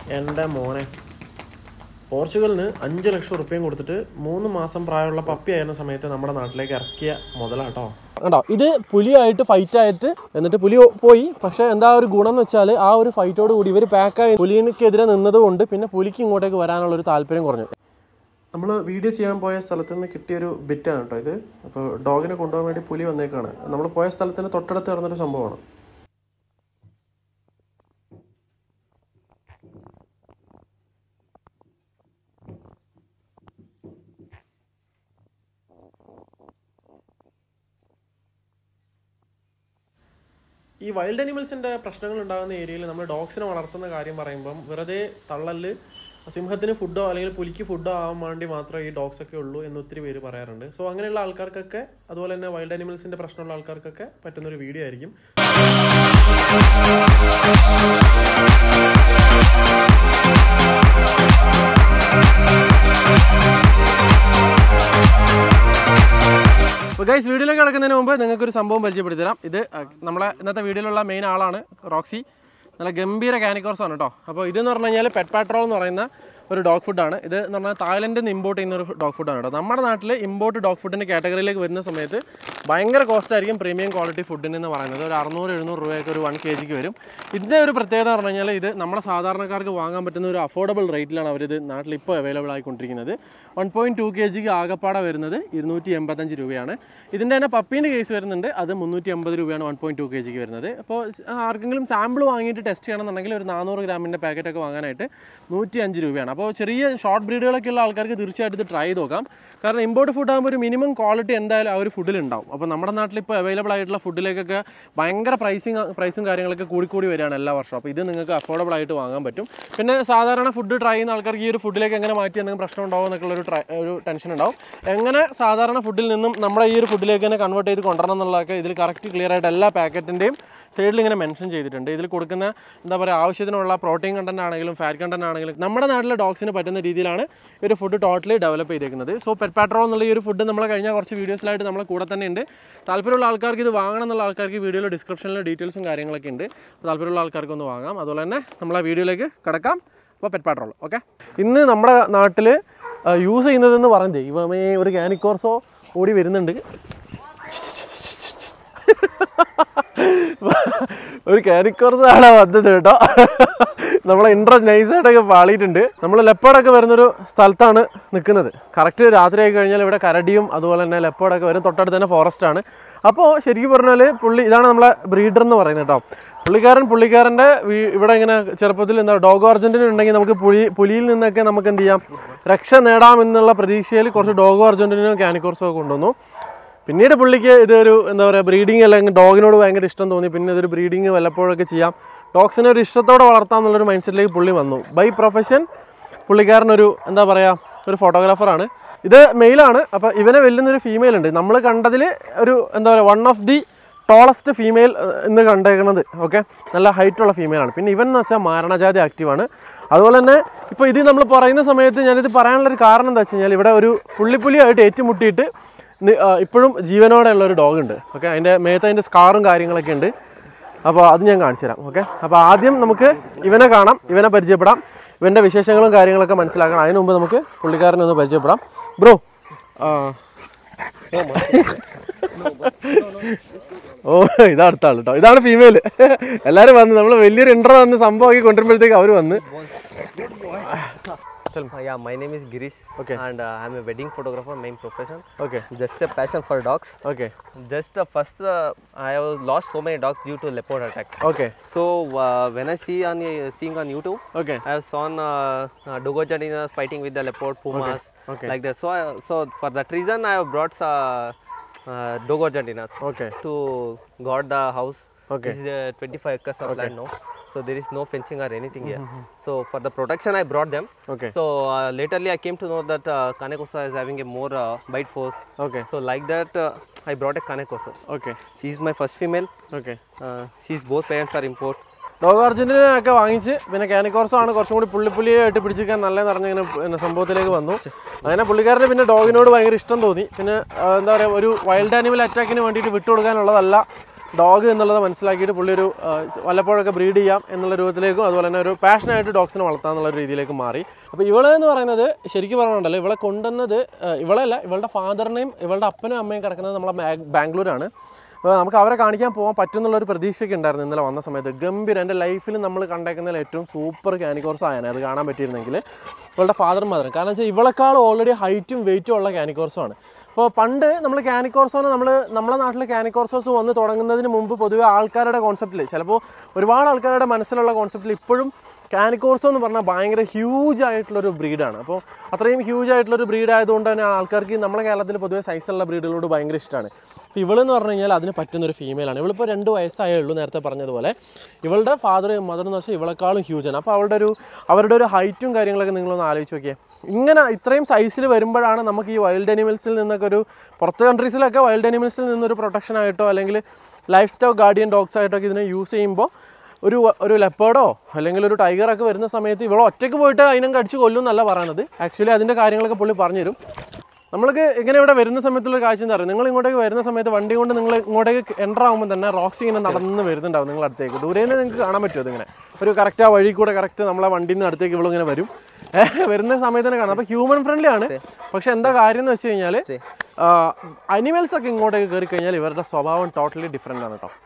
എൻ്റെ മോനെ പോർച്ചുഗലിന് അഞ്ച് ലക്ഷം റുപ്യയും കൊടുത്തിട്ട് മൂന്ന് മാസം പ്രായമുള്ള പപ്പി ആയിരുന്ന സമയത്ത് നമ്മുടെ നാട്ടിലേക്ക് ഇറക്കിയ മുതലാട്ടോ കണ്ടോ ഇത് പുലിയായിട്ട് ഫൈറ്റ് ആയിട്ട് എന്നിട്ട് പുലി പോയി പക്ഷെ എന്താ ഒരു ഗുണം എന്ന് വെച്ചാൽ ആ ഒരു ഫൈറ്റോട് കൂടി ഇവർ പാക്കായി പുലിനെതിരെ നിന്നത് കൊണ്ട് പിന്നെ പുലിക്ക് ഇങ്ങോട്ടേക്ക് വരാനുള്ള ഒരു താല്പര്യം കുറഞ്ഞു നമ്മൾ വീഡിയോ ചെയ്യാൻ പോയ സ്ഥലത്ത് നിന്ന് കിട്ടിയൊരു ബിറ്റാണ് കേട്ടോ ഇത് അപ്പോൾ ഡോഗിനെ കൊണ്ടുപോകാൻ വേണ്ടി പുലി വന്നേക്കാണ് നമ്മൾ പോയ സ്ഥലത്തിന് തൊട്ടടുത്ത് നടന്നൊരു സംഭവമാണ് ഈ വൈൽഡ് അനിമൽസിന്റെ പ്രശ്നങ്ങൾ ഉണ്ടാകുന്ന ഏരിയയിൽ നമ്മൾ ഡോഗ്സിനെ വളർത്തുന്ന കാര്യം പറയുമ്പം വെറുതെ തള്ളല് സിംഹത്തിന് ഫുഡോ അല്ലെങ്കിൽ പുലിക്ക് ഫുഡോ ആവാൻ വേണ്ടി മാത്രമേ ഈ ഡോഗ്സ് ഒക്കെ ഉള്ളൂ എന്ന് ഒത്തിരി പേര് പറയാറുണ്ട് സോ അങ്ങനെയുള്ള ആൾക്കാർക്കൊക്കെ അതുപോലെ തന്നെ വൈൽഡ് അനിമൽസിന്റെ പ്രശ്നമുള്ള ആൾക്കാർക്കൊക്കെ പറ്റുന്ന ഒരു വീഡിയോ ആയിരിക്കും അപ്പോൾ ഗൈസ് വീഡിയോയിലേക്ക് കിടക്കുന്നതിന് മുമ്പ് നിങ്ങൾക്കൊരു സംഭവം പരിചയപ്പെടുത്തി തരാം ഇത് അഹ്, നമ്മളെ ഇന്നത്തെ വീഡിയോയിലുള്ള മെയിൻ ആളാണ് റോക്സി നല്ല ഗംഭീര കാനിക്കോർസ് ആണ് കേട്ടോ അപ്പോൾ ഇതെന്ന് പറഞ്ഞു കഴിഞ്ഞാൽ പെറ്റ് പാട്രോൾ എന്ന് പറയുന്ന ഒരു ഡോഗ് ഫുഡാണ് ഇത് എന്ന് പറഞ്ഞാൽ തായ്ലൻഡിൽ നിന്ന് ഇമ്പോർട്ട് ചെയ്യുന്ന ഒരു ഡോഗ് ഫുഡാണ് കേട്ടോ നമ്മുടെ നാട്ടിൽ ഇമ്പോർട്ട് ഡോഗ് ഫുഡിൻ്റെ കാറ്റഗറിയിലേക്ക് വരുന്ന സമയത്ത് ഭയങ്കര കോസ്റ്റ് ആയിരിക്കും പ്രീമിയം ക്വാളിറ്റി ഫുഡിന് എന്ന് പറയുന്നത് ഒരു അറുന്നൂറ് എഴുന്നൂറ് രൂപയൊക്കെ ഒരു വൺ കെ ജിക്ക് വരും ഇതിൻ്റെ ഒരു പ്രത്യേകത എന്ന് പറഞ്ഞു കഴിഞ്ഞാൽ ഇത് നമ്മുടെ സാധാരണക്കാർക്ക് വാങ്ങാൻ പറ്റുന്ന ഒരു അഫോർഡബിൾ റേറ്റിലാണ് അവരിത് നാട്ടിൽ ഇപ്പോൾ അവൈലബിൾ ആയിക്കൊണ്ടിരിക്കുന്നത് വൺ പോയിൻറ്റ് ടു കെ ജിക്ക് ആകപ്പാടെ വരുന്നത് ഇരുന്നൂറ്റി എൺപത്തഞ്ച് രൂപയാണ് ഇതിൻ്റെ തന്നെ പപ്പീൻ്റെ കേസ് വരുന്നുണ്ട് അത് മുന്നൂറ്റി അമ്പത് രൂപയാണ് വൺ പോയിൻറ്റ് ടു കെ ജിക്ക് വരുന്നത് അപ്പോൾ ആർക്കെങ്കിലും സാമ്പിൾ വാങ്ങിയിട്ട് ടെസ്റ്റ് ചെയ്യണമെന്നുണ്ടെങ്കിൽ ഒരു നാനൂറ് ഗ്രാമിൻ്റെ പാക്കറ്റൊക്കെ വാങ്ങാനായിട്ട് നൂറ്റി അഞ്ച് രൂപയാണ് അപ്പോൾ ചെറിയ ഷോർട്ട് ബ്രീഡുകളൊക്കെ ഉള്ള ആൾക്കാർക്ക് തീർച്ചയായിട്ടും ഇത് ട്രൈ ചെയ്ത് നോക്കാം കാരണം ഇമ്പോർട്ട് ഫുഡ് ആകുമ്പോൾ ഒരു മിനിമം ക്വാളിറ്റി എന്തായാലും ആ ഒരു ഫുഡിൽ ഉണ്ടാവും അപ്പോൾ നമ്മുടെ നാട്ടിൽ ഇപ്പോൾ അവൈലബിൾ ആയിട്ടുള്ള ഫുഡിലേക്കൊക്കെ ഭയങ്കര പ്രൈസിങ് പ്രൈസും കാര്യങ്ങളൊക്കെ കൂടിക്കൂടി വരികയാണ് എല്ലാ വർഷവും അപ്പോൾ ഇത് നിങ്ങൾക്ക് അഫോർഡബിൾ ആയിട്ട് വാങ്ങാൻ പറ്റും പിന്നെ സാധാരണ ഫുഡ് ട്രൈ ചെയ്യുന്ന ആൾക്കാർക്ക് ഈ ഒരു ഫുഡിലേക്ക് എങ്ങനെ മാറ്റി എന്തെങ്കിലും പ്രശ്നം ഉണ്ടാവും എന്നൊക്കെ ഒരു ട്രൈ ഒരു ടെൻഷൻ ഉണ്ടാവും എങ്ങനെ സാധാരണ ഫുഡിൽ നിന്നും നമ്മളെ ഈ ഒരു ഫുഡിലേക്ക് തന്നെ കൺവേർട്ട് ചെയ്ത് കൊണ്ടുവരണം എന്നുള്ളതൊക്കെ ഇതിൽ കറക്റ്റ് ക്ലിയർ ആയിട്ട് എല്ലാ പാക്കറ്റിൻ്റെയും സൈഡിൽ ഇങ്ങനെ മെൻഷൻ ചെയ്തിട്ടുണ്ട് ഇതിൽ കൊടുക്കുന്ന എന്താ പറയുക ആവശ്യത്തിനുള്ള പ്രോട്ടീൻ കണ്ടന്റ് ആണെങ്കിലും ഫാറ്റ് കണ്ടന്റ് ആണെങ്കിലും നമ്മുടെ നാട്ടിലെ ഡോഗ്സിന് പറ്റുന്ന രീതിയിലാണ് ഈ ഒരു ഫുഡ് ടോട്ടലി ഡെവലപ്പ് ചെയ്തേക്കുന്നത് സോ പെറ്റ് പാട്രോ എന്നുള്ള ഈ ഒരു ഫുഡ് നമ്മൾ കഴിഞ്ഞ കുറച്ച് വീഡിയോസിലായിട്ട് നമ്മളെ കൂടെ തന്നെ ഉണ്ട് താല്പര്യമുള്ള ആൾക്കാർക്ക് ഇത് വാങ്ങണം എന്നുള്ള ആൾക്കാർക്ക് വീഡിയോയിൽ ഡിസ്ക്രിപ്ഷനിൽ ഡീറ്റെയിൽസും കാര്യങ്ങളൊക്കെ ഉണ്ട് അപ്പോൾ താല്പര്യമുള്ള ആൾക്കാർക്ക് ഒന്ന് വാങ്ങാം അതുപോലെ തന്നെ നമ്മൾ ആ വീഡിയോയിലേക്ക് കിടക്കാം അപ്പോൾ പെറ്റ് പാട്രോൾ ഓക്കെ ഇന്ന് നമ്മുടെ നാട്ടിൽ യൂസ് ചെയ്യുന്നതെന്ന് പറഞ്ഞത് ഇവമേ ഒരു കാനിക്കോർസോ ഓടി വരുന്നുണ്ട് ഒരു കാനിക്കോർസ് ആണ് വന്നത് കേട്ടോ നമ്മളെ ഇൻട്രസ്റ്റ് നൈസായിട്ടൊക്കെ പാളിയിട്ടുണ്ട് നമ്മൾ ലെപ്പേഡൊക്കെ വരുന്നൊരു സ്ഥലത്താണ് നിൽക്കുന്നത് കറക്റ്റ് രാത്രി ആയി കഴിഞ്ഞാൽ ഇവിടെ കരടിയും അതുപോലെ തന്നെ ലെപ്പേഡൊക്കെ വരും തൊട്ടടുത്ത് തന്നെ ഫോറസ്റ്റ് ആണ് അപ്പോൾ ശരിക്കും പറഞ്ഞാൽ പുള്ളി ഇതാണ് നമ്മളെ ബ്രീഡർ എന്ന് പറയുന്നത് കേട്ടോ പുള്ളിക്കാരൻ പുള്ളിക്കാരൻ്റെ വീ- ഇവിടെ ഇങ്ങനെ ചെറുപ്പത്തിൽ എന്താ ഡോഗ് അർജൻറ്റിന് ഉണ്ടെങ്കിൽ നമുക്ക് പുലി പുലിയിൽ നിന്നൊക്കെ നമുക്ക് എന്ത് ചെയ്യാം രക്ഷ നേടാം എന്നുള്ള പ്രതീക്ഷയിൽ കുറച്ച് ഡോഗ് അർജൻറ്റിനും കാനിക്കോർസും ഒക്കെ കൊണ്ടുവന്നു പിന്നീട് പുള്ളിക്ക് ഇതൊരു എന്താ പറയുക ബ്രീഡിങ് അല്ലെങ്കിൽ ഡോഗിനോട് ഭയങ്കര ഇഷ്ടം തോന്നി പിന്നെ ഇതൊരു ബ്രീഡിങ് വല്ലപ്പോഴൊക്കെ ചെയ്യാം ഡോഗ്സിനെ ഒരു ഇഷ്ടത്തോടെ വളർത്താം എന്നുള്ളൊരു മൈൻഡ് സെറ്റിലേക്ക് പുള്ളി വന്നു ബൈ പ്രൊഫഷൻ പുള്ളിക്കാരനൊരു എന്താ പറയുക ഒരു ഫോട്ടോഗ്രാഫറാണ് ഇത് മെയിലാണ് അപ്പോൾ ഇവനെ വെല്ലുന്നൊരു ഫീമെയിൽ ഉണ്ട് നമ്മൾ കണ്ടതിൽ ഒരു എന്താ പറയുക one of the tallest female ഇന്ന് കണ്ടേക്കുന്നത് ഓക്കെ നല്ല ഹൈറ്റുള്ള ഫീമെയിലാണ് പിന്നെ ഇവൻ എന്ന് വെച്ചാൽ മാരണജാതി ആക്റ്റീവാണ് അതുപോലെ തന്നെ ഇപ്പോൾ ഇത് നമ്മൾ പറയുന്ന സമയത്ത് ഞാനിത് പറയാനുള്ളൊരു കാരണം എന്താ വെച്ച് കഴിഞ്ഞാൽ ഇവിടെ ഒരു പുള്ളിപ്പുലിയായിട്ട് ഏറ്റുമുട്ടിയിട്ട് നി- ആ, ഇപ്പോഴും ജീവനോടെ ഉള്ള ഒരു ഡോഗ് ഉണ്ട് ഓക്കെ അതിൻ്റെ മേത്ത് അതിൻ്റെ സ്കാറും കാര്യങ്ങളൊക്കെ ഉണ്ട് അപ്പോൾ അത് ഞാൻ കാണിച്ചു തരാം ഓക്കെ അപ്പോൾ ആദ്യം നമുക്ക് ഇവനെ കാണാം ഇവനെ പരിചയപ്പെടാം ഇവൻ്റെ വിശേഷങ്ങളും കാര്യങ്ങളൊക്കെ മനസ്സിലാക്കണം അതിന് മുമ്പ് നമുക്ക് പുള്ളിക്കാരനെ ഒന്ന് പരിചയപ്പെടാം ബ്രോ ഓ ഇതാ അടുത്ത ആൾ കേട്ടോ ഇതാണ് ഫീമെയിൽ എല്ലാവരും വന്ന് നമ്മൾ വലിയൊരു ഇൻട്രോ വന്ന് സംഭവമാക്കി കൊണ്ടുവരുമ്പോഴത്തേക്ക് അവർ വന്ന് Uh, yeah, my name is Girish. Okay. And uh, I'm a wedding photographer, main profession. Okay Just a passion for dogs. Okay Just uh, first, uh, I have lost so many dogs due to leopard attacks. Okay So uh, when I see on uh, seeing on YouTube, okay I have seen uh, uh, Dogo Argentinas fighting with the leopard pumas okay. like that. So I, so for that reason, I have brought uh, uh, Dogo Argentinas okay to guard the house. Okay. This is uh, 25 acres of land now. So there is no fencing or anything here. So for the protection, I brought them. Okay So uh, laterly, I came to know that uh, Kanekosa is having a more uh, bite force. Okay So like that, uh, I brought a Kanekosa. Okay She is my first female. Okay Uh, she's both parents are import. Dog Argentina ഒക്കെ വാങ്ങിച്ച് പിന്നെ കാനിക്കോർസോ ആണ് കുറച്ചും കൂടി പുള്ളിപ്പുള്ളിയായിട്ട് പിടിച്ചിരിക്കാൻ നല്ലതെന്ന് പറഞ്ഞ ഇങ്ങനെ പിന്നെ സംഭവത്തിലേക്ക് വന്നു അങ്ങനെ പുള്ളിക്കാരന് പിന്നെ ഡോഗിനോട് ഭയങ്കര ഇഷ്ടം തോന്നി പിന്നെ ആ, എന്താ പറയുക ഒരു വൈൽഡ് ആനിമൽ അറ്റാക്കിന് വേണ്ടിയിട്ട് വിട്ടുകൊടുക്കാനുള്ളതല്ല ഡോഗ് എന്നുള്ളത് മനസ്സിലാക്കിയിട്ട് പുള്ളി ഒരു ആ, വല്ലപ്പോഴൊക്കെ ബ്രീഡ് ചെയ്യാം എന്നുള്ള രൂപത്തിലേക്കും അതുപോലെ തന്നെ ഒരു പാഷനായിട്ട് ഡോഗ്സിനെ വളർത്താം എന്നുള്ള ഒരു രീതിയിലേക്ക് മാറി അപ്പോൾ ഇവള് എന്ന് പറയുന്നത് ശരിക്കും പറഞ്ഞിട്ടുണ്ടല്ലോ ഇവളെ കൊണ്ടുവന്നത് ആ, ഇവളല്ല ഇവളുടെ ഫാദറിനെയും ഇവളുടെ അപ്പനും അമ്മയും കിടക്കുന്നത് നമ്മളെ ബാ- ബാംഗ്ലൂരാണ് അപ്പോൾ നമുക്ക് അവരെ കാണിക്കാൻ പോകാൻ പറ്റുന്നുള്ള ഒരു പ്രതീക്ഷയൊക്കെ ഉണ്ടായിരുന്നു ഇന്നലെ വന്ന സമയത്ത് ഗംഭീരം എൻ്റെ ലൈഫിൽ നമ്മൾ കണ്ടേക്കുന്നതിൽ ഏറ്റവും സൂപ്പർ കാനിക്കോർസ് ആയാണ് അത് കാണാൻ പറ്റിയിരുന്നെങ്കിൽ ഇവളുടെ ഫാദറും മദറും കാരണം വെച്ചാൽ ഇവളെക്കാൾ ഓൾറെഡി ഹൈറ്റും വെയിറ്റും ഉള്ള കാനിക്കോർസുമാണ് അപ്പോൾ പണ്ട് നമ്മൾ കാനിക്കോർസോനെ നമ്മൾ നമ്മുടെ നാട്ടിൽ കാനിക്കോർസോസ് വന്ന് തുടങ്ങുന്നതിന് മുമ്പ് പൊതുവെ ആൾക്കാരുടെ കോൺസെപ്റ്റിൽ ചിലപ്പോൾ ഒരുപാട് ആൾക്കാരുടെ മനസ്സിലുള്ള കോൺസെപ്റ്റിൽ ഇപ്പോഴും കാനിക്കോർസോ എന്ന് പറഞ്ഞാൽ ഭയങ്കര ഹ്യൂജ് ആയിട്ടുള്ളൊരു ബ്രീഡാണ് അപ്പോൾ അത്രയും ഹ്യൂജ് ആയിട്ടുള്ളൊരു ബ്രീഡ് ആയതുകൊണ്ട് തന്നെ ആൾക്കാർക്ക് നമ്മുടെ കേരളത്തിൽ പൊതുവെ സൈസുള്ള ബ്രീഡുകളോട് ഭയങ്കര ഇഷ്ടമാണ് അപ്പോൾ ഇവളെന്ന് പറഞ്ഞു കഴിഞ്ഞാൽ അതിന് പറ്റുന്ന ഒരു ഫീമെയിലാണ് ഇവളിപ്പോൾ രണ്ട് വയസ്സായേ ഉള്ളൂ നേരത്തെ പറഞ്ഞതുപോലെ ഇവളുടെ ഫാദർ മദർ എന്ന് വെച്ചാൽ ഇവളെക്കാളും ഹ്യൂജാണ് അപ്പോൾ അവളുടെ ഒരു അവരുടെ ഒരു ഹൈറ്റും കാര്യങ്ങളൊക്കെ നിങ്ങളൊന്ന് ആലോചിച്ച് നോക്കിയേ ഇങ്ങനെ ഇത്രയും സൈസിൽ വരുമ്പോഴാണ് നമുക്ക് ഈ വൈൽഡ് അനിമൽസിൽ നിന്നൊക്കെ ഒരു പുറത്ത് കൺട്രീസിലൊക്കെ വൈൽഡ് അനിമൽസിൽ നിന്നൊരു പ്രൊട്ടക്ഷൻ ആയിട്ടോ അല്ലെങ്കിൽ ലൈഫ് സ്റ്റോക്ക് ഗാർഡിയൻ ഡോഗ്സ് ആയിട്ടോ ഒക്കെ ഇതിനെ യൂസ് ചെയ്യുമ്പോൾ ഒരു ഒരു ലെപ്പേർഡോ അല്ലെങ്കിൽ ഒരു ടൈഗറൊക്കെ വരുന്ന സമയത്ത് ഇവൾ ഒറ്റയ്ക്ക് പോയിട്ട് അതിനെ കടിച്ച് കൊല്ലും എന്നല്ല പറയണത് ആക്ച്വലി അതിൻ്റെ കാര്യങ്ങളൊക്കെ പുള്ളി പറഞ്ഞുതരും നമ്മൾക്ക് ഇങ്ങനെ ഇവിടെ വരുന്ന സമയത്തുള്ള കാഴ്ച എന്താ പറയുക നിങ്ങൾ ഇങ്ങോട്ടേക്ക് വരുന്ന സമയത്ത് വണ്ടി കൊണ്ട് നിങ്ങൾ ഇങ്ങോട്ടേക്ക് എൻ്റർ ആകുമ്പോൾ തന്നെ റോക്സി ഇങ്ങനെ നടന്ന് വരുന്നുണ്ടാവും നിങ്ങൾ അടുത്തേക്ക് ദൂരെ നിന്ന് നിങ്ങൾക്ക് കാണാൻ പറ്റുമോ ഇതിങ്ങനെ ഒരു കറക്റ്റ് ആ വഴി കൂടെ കറക്റ്റ് നമ്മളെ വണ്ടിയിൽ നിന്ന് അടുത്തേക്ക് ഇവളിങ്ങനെ വരും ഏഹ് വരുന്ന സമയത്ത് തന്നെ കാണാം അപ്പോൾ ഹ്യൂമൻ ഫ്രണ്ട്ലി ആണ് പക്ഷെ എന്താ കാര്യം എന്ന് വെച്ച് കഴിഞ്ഞാൽ അനിമൽസ് ഒക്കെ ഇങ്ങോട്ടേക്ക് കയറി കഴിഞ്ഞാൽ ഇവരുടെ സ്വഭാവം ടോട്ടലി ഡിഫറെൻ്റ് ആണ് കേട്ടോ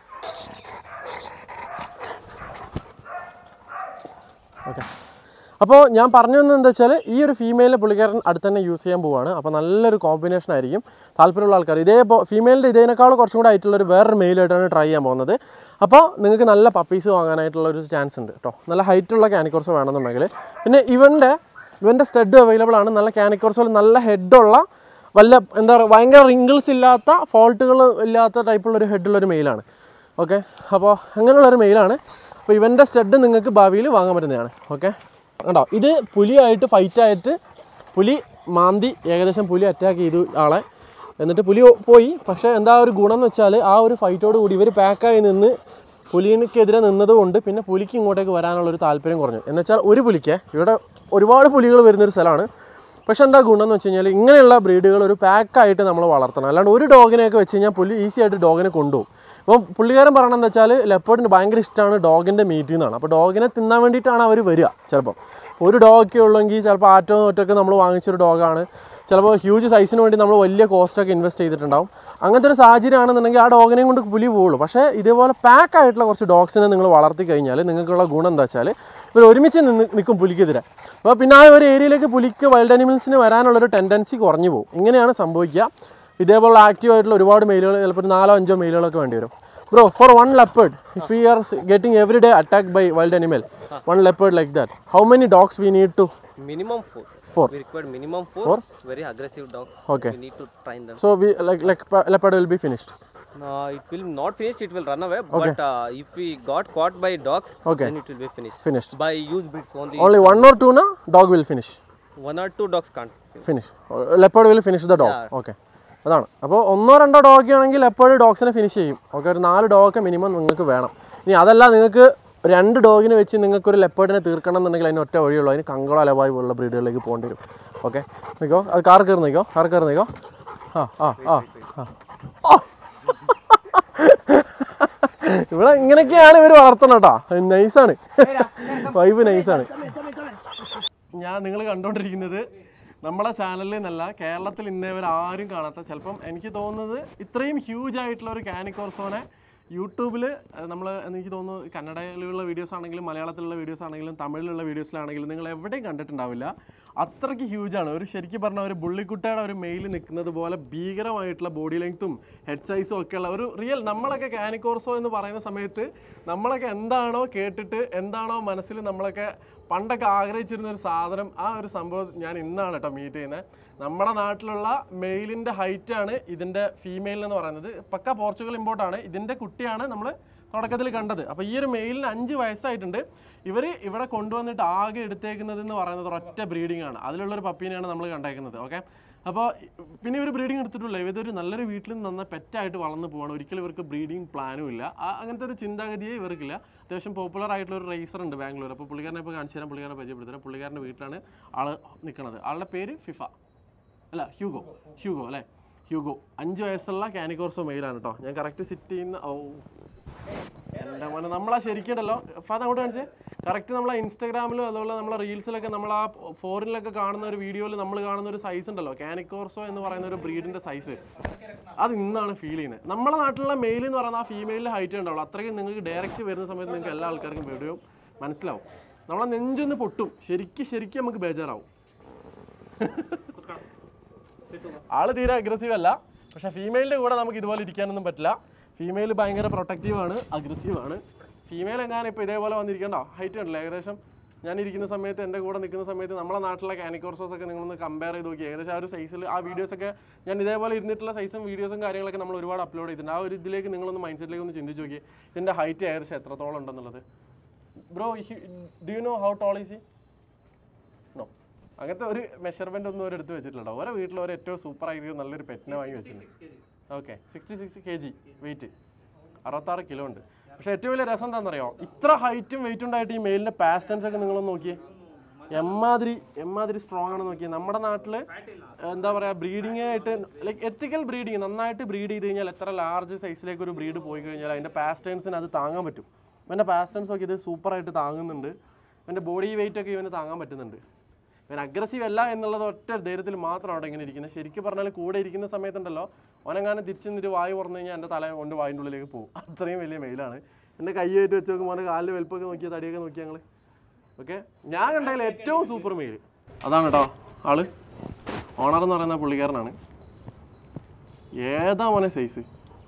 ഓക്കെ അപ്പോൾ ഞാൻ പറഞ്ഞു വന്നത് എന്താ വെച്ചാൽ ഈ ഒരു ഫീമെയിലിനെ പുള്ളിക്കാരൻ അടുത്ത് തന്നെ യൂസ് ചെയ്യാൻ പോവാണ് അപ്പോൾ നല്ലൊരു കോമ്പിനേഷൻ ആയിരിക്കും താല്പര്യമുള്ള ആൾക്കാർ ഇതേ ഫീമെയിലിൻ്റെ ഇതിനേക്കാൾ കുറച്ചും കൂടെ ആയിട്ടുള്ളൊരു വേറൊരു മെയിലായിട്ടാണ് ട്രൈ ചെയ്യാൻ പോകുന്നത് അപ്പോൾ നിങ്ങൾക്ക് നല്ല പപ്പീസ് വാങ്ങാനായിട്ടുള്ള ഒരു ചാൻസ് ഉണ്ട് കേട്ടോ നല്ല ഹൈറ്റുള്ള കാനിക്കോർസ് വേണമെന്നുണ്ടെങ്കിൽ പിന്നെ ഇവൻ്റെ ഇവൻ്റെ സ്റ്റഡ് അവൈലബിൾ ആണ് നല്ല കാനിക്കോർസിൽ നല്ല ഹെഡുള്ള വല്ല എന്താ പറയുക ഭയങ്കര റിങ്കിൾസ് ഇല്ലാത്ത ഫോൾട്ടുകൾ ഇല്ലാത്ത ടൈപ്പുള്ളൊരു ഹെഡുള്ളൊരു മെയിലാണ് ഓക്കെ അപ്പോൾ അങ്ങനെയുള്ളൊരു മെയിലാണ് അപ്പോൾ ഇവൻ്റെ സ്റ്റഡ് നിങ്ങൾക്ക് ഭാവിയിൽ വാങ്ങാൻ പറ്റുന്നതാണ് ഓക്കെ കണ്ടോ ഇത് പുലിയായിട്ട് ഫൈറ്റായിട്ട് പുലി മാന്തി ഏകദേശം പുലി അറ്റാക്ക് ചെയ്തു ആളെ എന്നിട്ട് പുലി പോയി പക്ഷേ എന്താ ഒരു ഗുണം എന്ന് വെച്ചാൽ ആ ഒരു ഫൈറ്റോട് കൂടി ഇവർ പാക്കായി നിന്ന് പുലിനെക്കെതിരെ നിന്നതുകൊണ്ട് പിന്നെ പുലിക്ക് ഇങ്ങോട്ടേക്ക് വരാനുള്ള ഒരു താല്പര്യം കുറഞ്ഞു എന്ന് വെച്ചാൽ ഒരു പുലിക്ക് ഇവിടെ ഒരുപാട് പുലികൾ വരുന്നൊരു സ്ഥലമാണ് പക്ഷെ എന്താ ഗുണം എന്ന് വെച്ച് കഴിഞ്ഞാൽ ഇങ്ങനെയുള്ള ബ്രീഡുകൾ ഒരു പാക്കായിട്ട് നമ്മൾ വളർത്തണം അല്ലാണ്ട് ഒരു ഡോഗിനെയൊക്കെ വെച്ച് കഴിഞ്ഞാൽ പുള്ളി ഈസി ആയിട്ട് ഡോഗിനെ കൊണ്ടുപോകും അപ്പം പുള്ളിക്കാരൻ പറയണമെന്ന് വെച്ചാൽ ലെപ്പേർഡിന് ഭയങ്കര ഇഷ്ടമാണ് ഡോഗിൻ്റെ മീറ്റിൽ നിന്നാണ് അപ്പോൾ ഡോഗിനെ തിന്നാൻ വേണ്ടിയിട്ടാണ് അവർ വരിക ചിലപ്പോൾ ഒരു ഡോഗൊക്കെ ഉള്ളെങ്കിൽ ചിലപ്പോൾ ആറ്റോ നോറ്റൊക്കെ നമ്മൾ വാങ്ങിച്ചൊരു ഡോഗാണ് ചിലപ്പോൾ ഹ്യൂജ് സൈസിന് വേണ്ടി നമ്മൾ വലിയ കോസ്റ്റൊക്കെ ഇൻവെസ്റ്റ് ചെയ്തിട്ടുണ്ടാവും അങ്ങനത്തെ ഒരു സാഹചര്യമാണെന്നുണ്ടെങ്കിൽ ആ ഡോഗിനെയും കൊണ്ട് പുലി പോവുള്ളൂ പക്ഷേ ഇതേപോലെ പാക്ക് ആയിട്ടുള്ള കുറച്ച് ഡോഗ്സിനെ നിങ്ങൾ വളർത്തി കഴിഞ്ഞാൽ നിങ്ങൾക്കുള്ള ഗുണം എന്താ വെച്ചാൽ ഇവർ ഒരുമിച്ച് നിന്ന് നിൽക്കും പുലിക്കെതിരെ അപ്പോൾ പിന്നെ ആ ഒരു ഏരിയയിലേക്ക് പുലിക്ക് വൈൽഡ് അനിമൽസിന് വരാനുള്ളൊരു ടെൻഡൻസി കുറഞ്ഞു പോകും ഇങ്ങനെയാണ് സംഭവിക്കുക ഇതേപോലെ ആക്റ്റീവ് ആയിട്ടുള്ള ഒരുപാട് മെയിലുകൾ ചിലപ്പോൾ ഒരു നാലോ അഞ്ചോ മെയിലുകളൊക്കെ വേണ്ടി വരും bro four one leopard if we are getting every day attack by wild animal one leopard like that how many dogs we need to Minimum four. Four. We require minimum four. Four? Very aggressive dogs. Okay. We need to train them. So we like like leopard will be finished. No, it will not finish. It will run away. But uh, if we got caught by dogs, Okay. then it will be finished. Finished. By use breeds only. Only one or two na dog will finish. One or two dogs can't. Finish. Finish leopard will finish the dog Yeah. Okay അതാണ് അപ്പോൾ ഒന്നോ രണ്ടോ dog ആണെങ്കിൽ leopard ഡോഗ്സിനെ finish ചെയ്യും okay ഒരു നാല് ഡോഗൊക്കെ minimum നിങ്ങൾക്ക് വേണം ഇനി അതല്ല നിങ്ങൾക്ക് രണ്ട് ഡോഗിനെ വെച്ച് നിങ്ങൾക്ക് ഒരു ലെപ്പേർഡിനെ തീർക്കണം എന്നുണ്ടെങ്കിൽ അതിന് ഒറ്റ വഴിയുള്ളൂ അതിന് കങ്കോള അലവായി പോലുള്ള ബ്രീഡുകളിലേക്ക് പോകേണ്ടി വരും ഓക്കെ നിൽക്കോ അത് കാർ കയറി നിൽക്കോ കാർ കയറി നിൽക്കോ ആ ആ ആ ആ ഓ! ഇവിടെ ഇങ്ങനെയൊക്കെയാണ് ഇവർ വളർത്തണം കേട്ടോ നൈസാണ് വൈബ് നൈസാണ് ഞാൻ നിങ്ങൾ കണ്ടുകൊണ്ടിരിക്കുന്നത് നമ്മളെ ചാനലിൽ നിന്നല്ല കേരളത്തിൽ ഇന്നേ വരെ ആരും കാണാത്ത ചിലപ്പം എനിക്ക് തോന്നുന്നത് ഇത്രയും ഹ്യൂജ് ആയിട്ടുള്ള ഒരു കാനിക്കോർസോനെ യൂട്യൂബിൽ നമ്മൾ എനിക്ക് തോന്നുന്നു കന്നഡയിലുള്ള വീഡിയോസ് ആണെങ്കിലും മലയാളത്തിലുള്ള വീഡിയോസ് ആണെങ്കിലും തമിഴിലുള്ള വീഡിയോസിലാണെങ്കിലും നിങ്ങൾ എവിടെയും കണ്ടിട്ടുണ്ടാവില്ല അത്രയ്ക്ക് ഹ്യൂജാണ് ഒരു ശരിക്കും പറഞ്ഞ ഒരു ബുള്ളിക്കുട്ടയുടെ ഒരു മെയിൽ നിൽക്കുന്നത് പോലെ ഭീകരമായിട്ടുള്ള ബോഡി ലെങ്ത്തും ഹെഡ് സൈസും ഒക്കെ ഉള്ള ഒരു റിയൽ നമ്മളൊക്കെ കാനിക്കോർസോ എന്ന് പറയുന്ന സമയത്ത് നമ്മളൊക്കെ എന്താണോ കേട്ടിട്ട് എന്താണോ മനസ്സിൽ നമ്മളൊക്കെ പണ്ടൊക്കെ ആഗ്രഹിച്ചിരുന്ന ഒരു സാധനം ആ ഒരു സംഭവം ഞാൻ ഇന്നാണ് കേട്ടോ മീറ്റ് ചെയ്യുന്നത് നമ്മുടെ നാട്ടിലുള്ള മെയിലിൻ്റെ ഹൈറ്റാണ് ഇതിൻ്റെ ഫീമെയിൽ എന്ന് പറയുന്നത് പക്ക പോർച്ചുഗൽ ഇമ്പോർട്ടാണ് ഇതിൻ്റെ കുട്ടിയാണ് നമ്മൾ തുടക്കത്തിൽ കണ്ടത് അപ്പോൾ ഈ ഒരു മെയിലിന് അഞ്ച് വയസ്സായിട്ടുണ്ട് ഇവർ ഇവിടെ കൊണ്ടുവന്നിട്ട് ആകെ എടുത്തേക്കുന്നത് എന്ന് പറയുന്നത് ഒരൊറ്റ ബ്രീഡിംഗ് ആണ് അതിലുള്ളൊരു പപ്പീനെയാണ് നമ്മൾ കണ്ടേക്കുന്നത് ഓക്കെ അപ്പോൾ പിന്നെ ഇവർ ബ്രീഡിംഗ് എടുത്തിട്ടില്ല ഇതൊരു നല്ലൊരു വീട്ടിൽ നിന്ന് നന്ന പെറ്റായിട്ട് വളർന്നു പോവാണ് ഒരിക്കലും ഇവർക്ക് ബ്രീഡിംഗ് പ്ലാനും ഇല്ല ആ- അങ്ങനത്തെ ഒരു ചിന്താഗതിയെ ഇവർക്കില്ല അത്യാവശ്യം പോപ്പുലർ ആയിട്ടുള്ള ഒരു റേസർ ഉണ്ട് ബാംഗ്ലൂർ അപ്പോൾ പുള്ളിക്കാരനെ ഇപ്പോൾ കാണിച്ചു തരാം പുള്ളിക്കാരനെ പരിചയപ്പെടുത്തരാം പുള്ളിക്കാരൻ്റെ വീട്ടിലാണ് ആൾ നിൽക്കുന്നത് ആളുടെ പേര് ഫിഫ അല്ല ഹ്യൂഗോ ഹ്യൂഗോ അല്ലേ ഹ്യൂഗോ അഞ്ച് വയസ്സുള്ള കാനിക്കോർസോ മെയിലാണ് കേട്ടോ ഞാൻ കറക്റ്റ് സിറ്റ് ചെയ്യുന്ന ഓ എൻ്റെ മോനെ നമ്മളാ ശരിക്കുണ്ടല്ലോ ഫാദർ അങ്ങോട്ട് കാണിച്ചേ കറക്റ്റ് നമ്മളെ ഇൻസ്റ്റാഗ്രാമിലും അതുപോലെ നമ്മളെ റീൽസിലൊക്കെ നമ്മൾ ആ ഫോറിനിലൊക്കെ കാണുന്ന ഒരു വീഡിയോയിൽ നമ്മൾ കാണുന്ന ഒരു സൈസ് ഉണ്ടല്ലോ കാനിക്കോർസോ എന്ന് പറയുന്ന ഒരു ബ്രീഡിന്റെ സൈസ് അത് ഇന്നാണ് ഫീൽ ചെയ്യുന്നത് നമ്മുടെ നാട്ടിലുള്ള മെയിൽ എന്ന് പറയുന്ന ആ ഫീമെയിലിന്റെ ഹൈറ്റ് ഉണ്ടാവുള്ളൂ അത്രയും നിങ്ങൾക്ക് ഡയറക്റ്റ് വരുന്ന സമയത്ത് നിങ്ങൾക്ക് എല്ലാ ആൾക്കാർക്കും വീഡിയോ മനസ്സിലാവും നമ്മളെ നെഞ്ചൊന്ന് പൊട്ടും ശരിക്കും ശരിക്കും നമുക്ക് ബേജാറാവും ആള് തീരെ അഗ്രസീവ് അല്ല പക്ഷെ ഫീമെയിലിന്റെ കൂടെ നമുക്ക് ഇതുപോലെ ഇരിക്കാനൊന്നും പറ്റില്ല ഫീമെയിൽ ഭയങ്കര പ്രൊട്ടക്റ്റീവ് ആണ് അഗ്രസീവ് ആണ് ഫീമെയിൽ എങ്ങാനും ഇപ്പോൾ ഇതേപോലെ വന്നിരിക്കണ്ടോ ഹൈറ്റ് ഉണ്ടല്ലോ ഏകദേശം ഞാൻ ഇരിക്കുന്ന സമയത്ത് എൻ്റെ കൂടെ നിൽക്കുന്ന സമയത്ത് നമ്മളെ നാട്ടിലെ കാനിക്കോർസോസ് ഒക്കെ നിങ്ങളൊന്ന് കമ്പയർ ചെയ്ത് നോക്കി ഏകദേശം ആ ഒരു സൈസിൽ ആ വീഡിയോസ് ഒക്കെ ഞാൻ ഇതേപോലെ ഇരുന്നിട്ടുള്ള സൈസും വീഡിയോസും കാര്യങ്ങളൊക്കെ നമ്മൾ ഒരുപാട് അപ്ലോഡ് ചെയ്തിട്ടുണ്ട് ആ ഒരു ഇതിലേക്ക് നിങ്ങളൊന്ന് മൈൻഡ് സെറ്റിലേക്ക് ഒന്ന് ചിന്തിച്ച് നോക്കി ഇതിൻ്റെ ഹൈറ്റ് ഏകദേശം എത്രത്തോളം ഉണ്ടെന്നുള്ളത് bro do you know how tall is she no അങ്ങനത്തെ ഒരു മെഷർമെന്റ് ഒന്നും ഒരു എടുത്ത് വെച്ചിട്ടില്ല ഓരോ വീട്ടിൽ ഒരു ഏറ്റവും സൂപ്പർ ആയിട്ട് നല്ലൊരു പെറ്റിനെ വാങ്ങി വെച്ചിട്ടുണ്ട് okay sixty six K G weight അറുപത്താറ് കിലോ ഉണ്ട് പക്ഷെ ഏറ്റവും വലിയ രസം എന്താണെന്നറിയോ ഇത്ര ഹൈറ്റും വെയിറ്റും ഉണ്ടായിട്ട് ഈ മെയിലിന്റെ പാസ്റ്റൻസ് ഒക്കെ നിങ്ങളൊന്ന് നോക്കിയേ എമ്മാതിരി എമ്മാതിരി സ്ട്രോങ് ആണ് നോക്കിയേ നമ്മുടെ നാട്ടിൽ എന്താ പറയുക ബ്രീഡിംഗ് ആയിട്ട് ലൈക്ക് എത്തിക്കൽ ബ്രീഡിങ് നന്നായിട്ട് ബ്രീഡ് ചെയ്ത് കഴിഞ്ഞാൽ എത്ര ലാർജ് സൈസിലേക്ക് ഒരു ബ്രീഡ് പോയി കഴിഞ്ഞാൽ അതിന്റെ പാസ്റ്റേൺസിന് അത് താങ്ങാൻ പറ്റും ഇവൻ്റെ പാസ്റ്റേൺസ് ഒക്കെ ഇത് സൂപ്പറായിട്ട് താങ്ങുന്നുണ്ട് ഇവൻ്റെ ബോഡി വെയിറ്റ് ഒക്കെ ഇവന് താങ്ങാൻ പറ്റുന്നുണ്ട് ഇവൻ അഗ്രസീവ് അല്ല എന്നുള്ളത് ഒറ്റ ധൈര്യത്തിൽ മാത്രമാണ് അവിടെ ഇങ്ങനെ ഇരിക്കുന്നത് ശരിക്കും പറഞ്ഞാൽ കൂടെ ഇരിക്കുന്ന സമയത്തുണ്ടല്ലോ ഓനെങ്ങാനും തിരിച്ചു നിന്നിട്ട് വായു തുറന്നു കഴിഞ്ഞാൽ എൻ്റെ തല കൊണ്ട് വായിൻ്റെ ഉള്ളിലേക്ക് പോകും അത്രയും വലിയ മെയിലാണ് എൻ്റെ കൈയായിട്ട് വെച്ച് നോക്കുമ്പോൾ അവൻ്റെ കാലിൽ വലുപ്പമൊക്കെ നോക്കിയ തടിയൊക്കെ നോക്കിയാൽ ഞങ്ങൾ ഓക്കെ ഞാൻ കണ്ടതിൽ ഏറ്റവും സൂപ്പർ മെയിൽ അതാണ് കേട്ടോ ആള് ഓണർ എന്ന് പറയുന്ന പുള്ളിക്കാരനാണ് ഏതാ മോനെ സൈസ്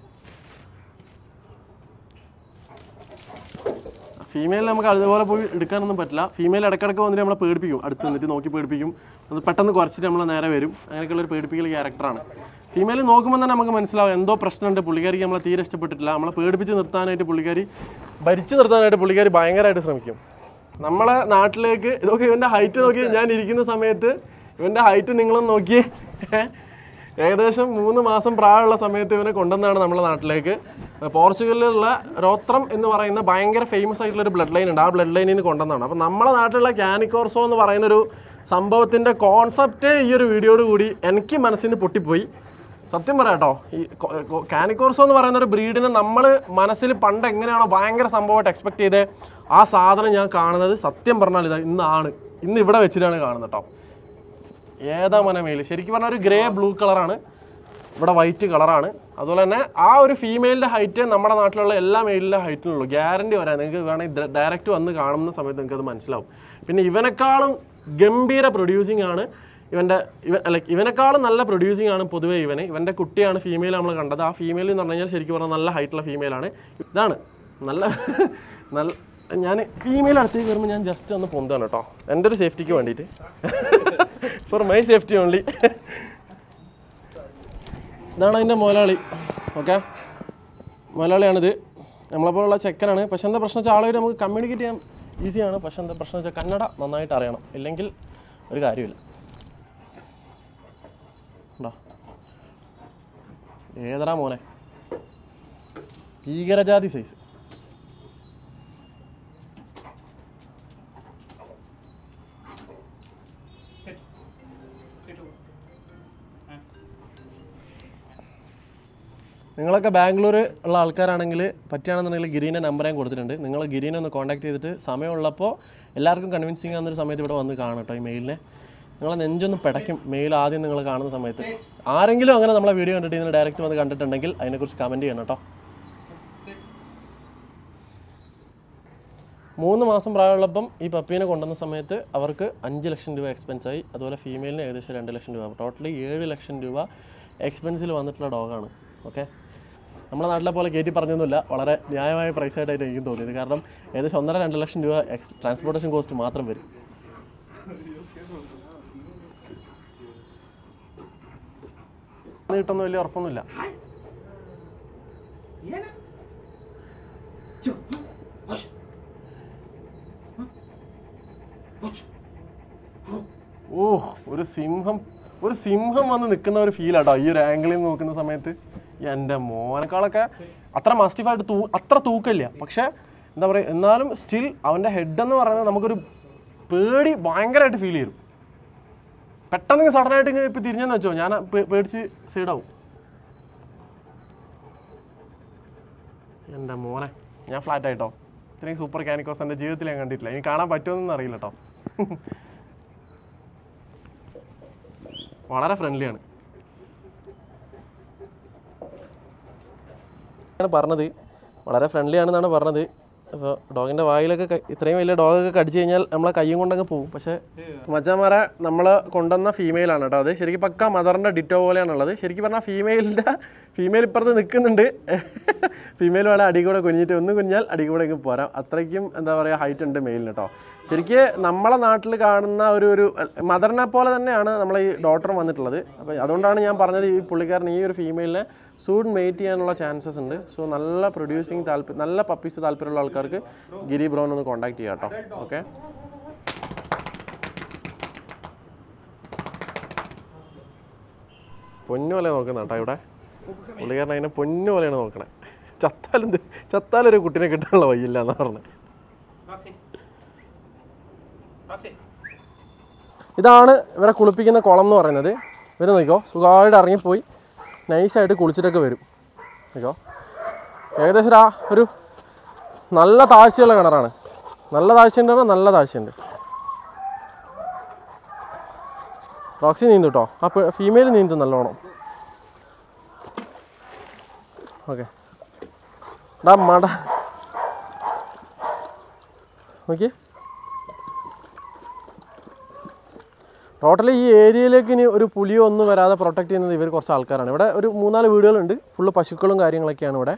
ഫീമെയിൽ നമുക്ക് അതുപോലെ പോയി എടുക്കാനൊന്നും പറ്റില്ല ഫീമെയിൽ ഇടയ്ക്കിടയ്ക്ക് വന്നിട്ട് നമ്മളെ പേടിപ്പിക്കും അടുത്ത് നിന്നിട്ട് നോക്കി പേടിപ്പിക്കും അത് പെട്ടെന്ന് കുറച്ചിട്ട് നമ്മൾ നേരെ വരും അങ്ങനെയൊക്കെയുള്ള ഒരു പേടിപ്പിക്കൽ ക്യാരക്ടറാണ് ഫീമെയിൽ നോക്കുമ്പോൾ തന്നെ നമുക്ക് മനസ്സിലാവും എന്തോ പ്രശ്നമുണ്ട് പുള്ളിക്കാരിക്ക് നമ്മളെ തീരെ ഇഷ്ടപ്പെട്ടിട്ടില്ല നമ്മളെ പേടിപ്പിച്ച് നിർത്താനായിട്ട് പുള്ളിക്കാരി ഭരിച്ചു നിർത്താനായിട്ട് പുള്ളിക്കാരി ഭയങ്കരമായിട്ട് ശ്രമിക്കും നമ്മളെ നാട്ടിലേക്ക് ഇതൊക്കെ ഇവൻ്റെ ഹൈറ്റ് നോക്കി ഞാൻ ഇരിക്കുന്ന സമയത്ത് ഇവൻ്റെ ഹൈറ്റ് നിങ്ങളും നോക്കി ഏകദേശം മൂന്ന് മാസം പ്രായമുള്ള സമയത്ത് ഇവനെ കൊണ്ടുവന്നാണ് നമ്മുടെ നാട്ടിലേക്ക് പോർച്ചുഗലിലുള്ള റോത്രം എന്ന് പറയുന്ന ഭയങ്കര ഫേമസ് ആയിട്ടുള്ള ഒരു ബ്ലഡ് ലൈൻ ഉണ്ട് ആ ബ്ലഡ് ലൈനിൽ നിന്ന് കൊണ്ടുവന്നതാണ് അപ്പോൾ നമ്മുടെ നാട്ടിലുള്ള കാനിക്കോർസോ എന്ന് പറയുന്ന ഒരു സംഭവത്തിൻ്റെ കോൺസെപ്റ്റ് ഈ ഒരു വീഡിയോയോട് കൂടി എനിക്ക് മനസ്സിൽ നിന്ന് പൊട്ടിപ്പോയി സത്യം പറയാം കേട്ടോ ഈ കാനിക്കോർസോ എന്ന് പറയുന്ന ഒരു ബ്രീഡിനെ നമ്മൾ മനസ്സിൽ പണ്ട് എങ്ങനെയാണോ ഭയങ്കര സംഭവമായിട്ട് എക്സ്പെക്ട് ചെയ്ത് ആ സാധനം ഞാൻ കാണുന്നത് സത്യം പറഞ്ഞാൽ ഇതാ ഇന്നാണ് ഇന്ന് ഇവിടെ വെച്ചിട്ടാണ് കാണുന്നത് കേട്ടോ ഏതാ മന മെയിൽ ശരിക്കും പറഞ്ഞാൽ ഒരു ഗ്രേ ബ്ലൂ കളറാണ് ഇവിടെ വൈറ്റ് കളറാണ് അതുപോലെ തന്നെ ആ ഒരു ഫീമെയിലിൻ്റെ ഹൈറ്റ് നമ്മുടെ നാട്ടിലുള്ള എല്ലാ മെയിലിൻ്റെ ഹൈറ്റിനുള്ളൂ ഗ്യാരണ്ടി വരാൻ നിങ്ങൾക്ക് വേണമെങ്കിൽ ഡയറക്റ്റ് വന്ന് കാണുന്ന സമയത്ത് നിങ്ങൾക്ക് അത് മനസ്സിലാവും പിന്നെ ഇവനെക്കാളും ഗംഭീര പ്രൊഡ്യൂസിങ് ആണ് ഇവൻ്റെ ഇവൻ ലൈക്ക് ഇവനെക്കാളും നല്ല പ്രൊഡ്യൂസിങ് ആണ് പൊതുവേ ഇവന് ഇവൻ്റെ കുട്ടിയാണ് ഫീമെയിൽ നമ്മൾ കണ്ടത് ആ ഫീമെയിൽ എന്ന് പറഞ്ഞു കഴിഞ്ഞാൽ ശരിക്കും പറഞ്ഞാൽ നല്ല ഹൈറ്റുള്ള ഫീമെയിലാണ് ഇതാണ് നല്ല നല്ല ഞാൻ ഫീമെയിൽ അടുത്തേക്ക് വരുമ്പോൾ ഞാൻ ജസ്റ്റ് ഒന്ന് പൊന്താണ് കേട്ടോ എൻ്റെ ഒരു സേഫ്റ്റിക്ക് വേണ്ടിയിട്ട് ഫോർ മൈ സേഫ്റ്റി ഓൺലി ഇതാണ് അതിൻ്റെ മുതലാളി ഓക്കെ മുതലാളിയാണിത് നമ്മളെപ്പോലുള്ള ചെക്കനാണ് പക്ഷെ എന്താ പ്രശ്നം വെച്ചാൽ ആളുകൾ നമുക്ക് കമ്മ്യൂണിക്കേറ്റ് ചെയ്യാൻ ഈസിയാണ് പക്ഷെ എന്താ പ്രശ്നം വെച്ചാൽ കന്നഡ നന്നായിട്ട് അറിയണം ഇല്ലെങ്കിൽ ഒരു കാര്യമില്ല ഉണ്ടോ ഏതടാ മോനെ ഭീകരജാതി സൈസ് നിങ്ങളൊക്കെ ബാംഗ്ലൂർ ഉള്ള ആൾക്കാരാണെങ്കിൽ പറ്റുകയാണെന്നുണ്ടെങ്കിൽ ഗിരീൻ്റെ നമ്പർ ഞാൻ കൊടുത്തിട്ടുണ്ട് നിങ്ങൾ ഗിരീനെ ഒന്ന് കോൺടാക്ട് ചെയ്തിട്ട് സമയമുള്ളപ്പോൾ എല്ലാവർക്കും കൺവിൻസിങ് ആകുന്നൊരു സമയത്ത് ഇവിടെ വന്ന് കാണും കേട്ടോ ഈ മെയിലിനെ നിങ്ങളെ നെഞ്ചൊന്ന് പിടയ്ക്കും മെയിൽ ആദ്യം നിങ്ങൾ കാണുന്ന സമയത്ത് ആരെങ്കിലും അങ്ങനെ നമ്മളെ വീഡിയോ കണ്ടിട്ട് ഇതിന് ഡയറക്റ്റ് വന്ന് കണ്ടിട്ടുണ്ടെങ്കിൽ അതിനെക്കുറിച്ച് കമൻറ്റ് ചെയ്യണം കേട്ടോ മൂന്ന് മാസം പ്രായമുള്ളപ്പം ഈ പപ്പീനെ കൊണ്ടുവന്ന സമയത്ത് അവർക്ക് അഞ്ച് ലക്ഷം രൂപ എക്സ്പെൻസ് ആയി അതുപോലെ ഫീമെയിലിന് ഏകദേശം രണ്ട് ലക്ഷം രൂപ ടോട്ടലി ഏഴ് ലക്ഷം രൂപ എക്സ്പെൻസിൽ വന്നിട്ടുള്ള ഡോഗാണ് ഓക്കെ നമ്മുടെ നാട്ടിലെ പോലെ കയറ്റി പറഞ്ഞൊന്നുമില്ല വളരെ ന്യായമായ പ്രൈസ് ആയിട്ടായിട്ട് എനിക്കും തോന്നിയത് കാരണം ഏകദേശം ഒന്നര രണ്ട് ലക്ഷം രൂപ എക്സ് ട്രാൻസ്പോർട്ടേഷൻ കോസ്റ്റ് മാത്രം വരും കിട്ടുന്ന വലിയ ഉറപ്പൊന്നുമില്ല ഓ ഒരു സിംഹം ഒരു സിംഹം വന്ന് നിൽക്കുന്ന ഒരു ഫീൽ ആട്ടോ ഈ ഒരു ആംഗിളിൽ നിന്ന് നോക്കുന്ന സമയത്ത് എൻ്റെ മോനേക്കാളൊക്കെ അത്ര മസ്റ്റിഫായിട്ട് തൂ അത്ര തൂക്കമില്ല പക്ഷെ എന്താ പറയുക എന്നാലും സ്റ്റിൽ അവൻ്റെ ഹെഡ് എന്ന് പറയുന്നത് നമുക്കൊരു പേടി ഭയങ്കരമായിട്ട് ഫീൽ ചെയ്യും പെട്ടെന്ന് സഡനായിട്ട് ഇങ്ങനെ ഇപ്പം തിരിഞ്ഞെന്ന് വെച്ചോ ഞാൻ പേ- പേടിച്ച് സൈഡാവും എൻ്റെ മോനെ ഞാൻ ഫ്ലാറ്റ് ആയിട്ടോ ഇത്രയും സൂപ്പർ കാനിക്കോസ് എൻ്റെ ജീവിതത്തിൽ ഞാൻ കണ്ടിട്ടില്ല ഇനി കാണാൻ പറ്റുമെന്നൊന്നും അറിയില്ല കേട്ടോ വളരെ ഫ്രണ്ട്ലിയാണ് ആണ് പറഞ്ഞത് വളരെ ഫ്രണ്ട്ലി ആണെന്നാണ് പറഞ്ഞത് അപ്പോൾ ഡോഗിൻ്റെ വായിലൊക്കെ ക- ഇത്രയും വലിയ ഡോഗൊക്കെ കടിച്ചു കഴിഞ്ഞാൽ നമ്മളെ കൈയും കൊണ്ടങ്ങ് പോകും പക്ഷേ മച്ചാമാരെ നമ്മൾ കൊണ്ടുവന്ന ഫീമെയിലാണ് കേട്ടോ അത് ശരിക്കും പക്ക മദറിൻ്റെ ഡിറ്റോ പോലെയാണുള്ളത് ശരിക്കും പറഞ്ഞാൽ ഫീമെയിലിൻ്റെ ഫീമെയിൽ ഇപ്പുറത്ത് നിൽക്കുന്നുണ്ട് ഫീമെയിൽ വേണം അടി കൂടെ കുഞ്ഞിട്ട് ഒന്ന് കുഞ്ഞാൽ അടി കൂടെ ഒക്കെ പോരാം അത്രയ്ക്കും എന്താ പറയുക ഹൈറ്റ് ഉണ്ട് മെയിലിന് കേട്ടോ ശരിക്ക് നമ്മളെ നാട്ടിൽ കാണുന്ന ഒരു ഒരു മദറിനെ പോലെ തന്നെയാണ് നമ്മളെ ഈ ഡോട്ടർ വന്നിട്ടുള്ളത് അപ്പോൾ അതുകൊണ്ടാണ് ഞാൻ പറഞ്ഞത് ഈ പുള്ളിക്കാരൻ ഈ ഒരു ഫീമെയിലിനെ സൂൺ മെയ്റ്റ് ചെയ്യാനുള്ള ചാൻസസ് ഉണ്ട് സോ നല്ല പ്രൊഡ്യൂസിങ് താല്പര്യം നല്ല പപ്പീസ് താല്പര്യമുള്ള ആൾക്കാർക്ക് ഗിരി ബ്രൗൺ ഒന്ന് കോൺടാക്ട് ചെയ്യാം കേട്ടോ ഓക്കെ പൊന്നു പോലെ നോക്കുന്ന കേട്ടോ ഇവിടെ പുള്ളിക്കാരൻ അതിനെ പൊന്നു പോലെയാണ് നോക്കണേ ചത്താലെന്ത് ചത്താലൊരു കുട്ടീനെ കിട്ടാനുള്ള വയ്യില്ല എന്ന് പറഞ്ഞത് ഇതാണ് ഇവരെ കുളിപ്പിക്കുന്ന കുളം എന്ന് പറയുന്നത് ഇവർ നോക്കിക്കോ സുഖമായിട്ട് ഇറങ്ങിപ്പോയി നൈസായിട്ട് കുളിച്ചിട്ടൊക്കെ വരും നോക്കിക്കോ ഏകദേശം ഒരു ആ ഒരു നല്ല താഴ്ചയുള്ള കിണറാണ് നല്ല താഴ്ചയുണ്ട് പറഞ്ഞാൽ നല്ല താഴ്ചയുണ്ട് റോക്സി നീന്തും കേട്ടോ ആ ഫീമെയിൽ നീന്തും നല്ലോണം ഓക്കെ ഡാ മട നോക്കി ടോട്ടലി ഈ ഏരിയയിലേക്ക് ഇനി ഒരു പുലിയോ ഒന്നും വരാതെ പ്രൊട്ടക്ട് ചെയ്യുന്നത് ഇവർ കുറച്ച് ആൾക്കാരാണ് ഇവിടെ ഒരു മൂന്നാല് വീടുകളുണ്ട് ഫുള്ള് പശുക്കളും കാര്യങ്ങളൊക്കെയാണ് ഇവിടെ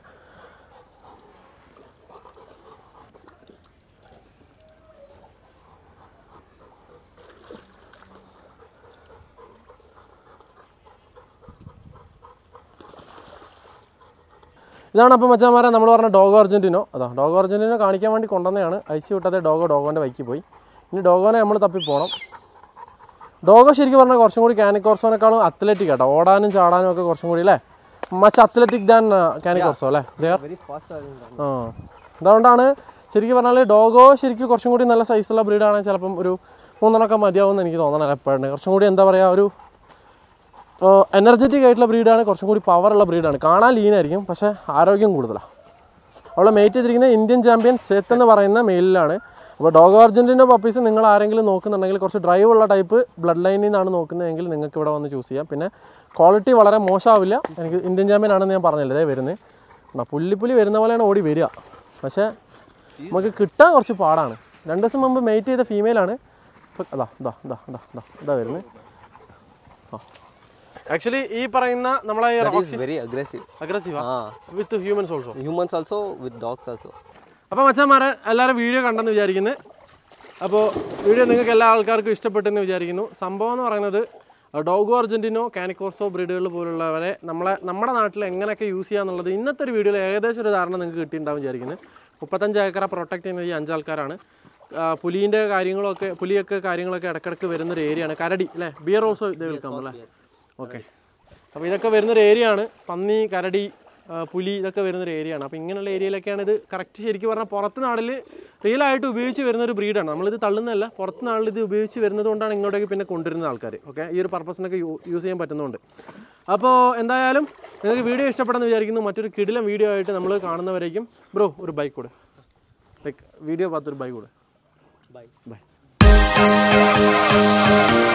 ഇതാണ് അപ്പം മച്ചാമാരെ നമ്മൾ പറഞ്ഞ ഡോഗോ അർജൻറ്റിനോ അതാ ഡോഗോ അർജൻറ്റിനോ കാണിക്കാൻ വേണ്ടി കൊണ്ടുവന്നതാണ് അയച്ചു വിട്ടതേ ഡോഗോ ഡോഗോൻ്റെ വൈക്ക് പോയി ഇനി ഡോഗോനെ നമ്മൾ തപ്പി പോകണം ഡോഗോ ശരിക്കും പറഞ്ഞാൽ കുറച്ചും കൂടി കാനിക്കോർസോനേക്കാളും അത്ലറ്റിക് കേട്ടോ ഓടാനും ചാടാനും ഒക്കെ കുറച്ചും കൂടി അല്ലേ മച്ച് അത്ലറ്റിക് ദാൻ കാനിക്കോർസോ അല്ലേ ദർ Very fast are in ആ അതുകൊണ്ടാണ് ശരിക്കും പറഞ്ഞാൽ ഡോഗോ ശരിക്കും കുറച്ചും കൂടി നല്ല സൈസുള്ള ബ്രീഡാണ് ചിലപ്പം ഒരു മൂന്നെണ്ണമൊക്കെ മതിയാവുമെന്ന് എനിക്ക് തോന്നണം എപ്പോഴാണ് കുറച്ചും കൂടി എന്താ പറയുക ഒരു എനർജറ്റിക് ആയിട്ടുള്ള ബ്രീഡാണ് കുറച്ചും കൂടി പവറുള്ള ബ്രീഡാണ് കാണാൻ ലീനായിരിക്കും പക്ഷേ ആരോഗ്യം കൂടുതലാണ് അവളെ മേറ്റ് ചെയ്തിരിക്കുന്ന ഇന്ത്യൻ ചാമ്പ്യൻ സെത്ത് എന്ന് പറയുന്ന മെയിലിലാണ് അപ്പോൾ ഡോഗോ അർജൻറ്റിൻ്റെ പപ്പീസ് നിങ്ങൾ ആരെങ്കിലും നോക്കുന്നുണ്ടെങ്കിൽ കുറച്ച് ഡ്രൈവ് ഉള്ള ടൈപ്പ് ബ്ലഡ് ലൈനിൽ നിന്നാണ് നോക്കുന്നതെങ്കിൽ നിങ്ങൾക്ക് ഇവിടെ വന്ന് ചൂസ് ചെയ്യാം പിന്നെ ക്വാളിറ്റി വളരെ മോശമാവില്ല എനിക്ക് ഇന്ത്യൻ ചാമ്പ്യൻ ആണെന്ന് ഞാൻ പറഞ്ഞില്ലേ ഇതേ വരുന്നത് എന്നാ പുല്ലിപ്പുലി വരുന്ന പോലെയാണ് ഓടി വരിക പക്ഷേ നമുക്ക് കിട്ടാൻ കുറച്ച് പാടാണ് രണ്ട് ദിവസം മുമ്പ് മെയ്റ്റ് ചെയ്ത ഫീമെയിലാണ് ഇപ്പം അതാ ഇതാ ഇതാ ഇതാ ഇതാ ഇതാ വരുന്നത് ആക്ച്വലി ഈ പറയുന്ന നമ്മളെ ഈ That is very aggressive. Aggressive Ah, with humans also humans also with dogs also. അപ്പോൾ മച്ചന്മാരെ എല്ലാവരും വീഡിയോ കണ്ടെന്ന് വിചാരിക്കുന്നു അപ്പോൾ വീഡിയോ നിങ്ങൾക്ക് എല്ലാ ആൾക്കാർക്കും ഇഷ്ടപ്പെട്ടെന്ന് വിചാരിക്കുന്നു സംഭവം എന്ന് പറയുന്നത് ഡോഗോ അർജൻറ്റിനോ കാനിക്കോർസോ ബ്രീഡുകൾ പോലുള്ളവരെ നമ്മളെ നമ്മുടെ നാട്ടിൽ എങ്ങനെയൊക്കെ യൂസ് ചെയ്യാന്നുള്ളത് ഇന്നത്തെ ഒരു വീഡിയോയിൽ ഏകദേശം ഒരു ധാരണ നിങ്ങൾക്ക് കിട്ടിയിട്ടുണ്ടാവും വിചാരിക്കുന്നത് മുപ്പത്തഞ്ച് ഏക്കറ പ്രൊട്ടക്ട് ചെയ്യുന്ന ഈ അഞ്ചാൾക്കാരാണ് പുലീൻ്റെ കാര്യങ്ങളൊക്കെ പുലിയൊക്കെ കാര്യങ്ങളൊക്കെ ഇടയ്ക്കിടയ്ക്ക് വരുന്നൊരു ഏരിയയാണ് കരടി അല്ലേ ബിയർ ഓൾസോ ഇത് വിൽക്കാം അല്ലേ ഓക്കെ അപ്പോൾ ഇതൊക്കെ വരുന്നൊരു ഏരിയ ആണ് പന്നി കരടി ആ, പുലി ഇതൊക്കെ വരുന്നൊരു ഏരിയ ആണ് അപ്പോൾ ഇങ്ങനെയുള്ള ഏരിയയിലൊക്കെയാണ് ഇത് കറക്റ്റ് ശരിക്കും പറഞ്ഞാൽ പുറത്ത് നാട്ടിൽ റിയലായിട്ട് ഉപയോഗിച്ച് വരുന്ന ഒരു ബ്രീഡാണ് നമ്മളിത് തള്ളുന്നതല്ല പുറത്ത് നാട്ടിൽ ഇത് ഉപയോഗിച്ച് വരുന്നത് കൊണ്ടാണ് ഇങ്ങോട്ടേക്ക് പിന്നെ കൊണ്ടുവരുന്ന ആൾക്കാർ ഓക്കെ ഈ ഒരു പർപ്പസിനൊക്കെ യൂസ് ചെയ്യാൻ പറ്റുന്നുണ്ട് അപ്പോൾ എന്തായാലും നിങ്ങൾക്ക് വീഡിയോ ഇഷ്ടപ്പെടുന്ന വിചാരിക്കുന്നു മറ്റൊരു കിടിലം വീഡിയോ ആയിട്ട് നമ്മൾ കാണുന്നവരേക്കും ബ്രോ ഒരു ബൈക്ക് കൂടെ ലൈക്ക് വീഡിയോ പാത്തൊരു ബൈക്ക് കൂടെ Bye. ബൈ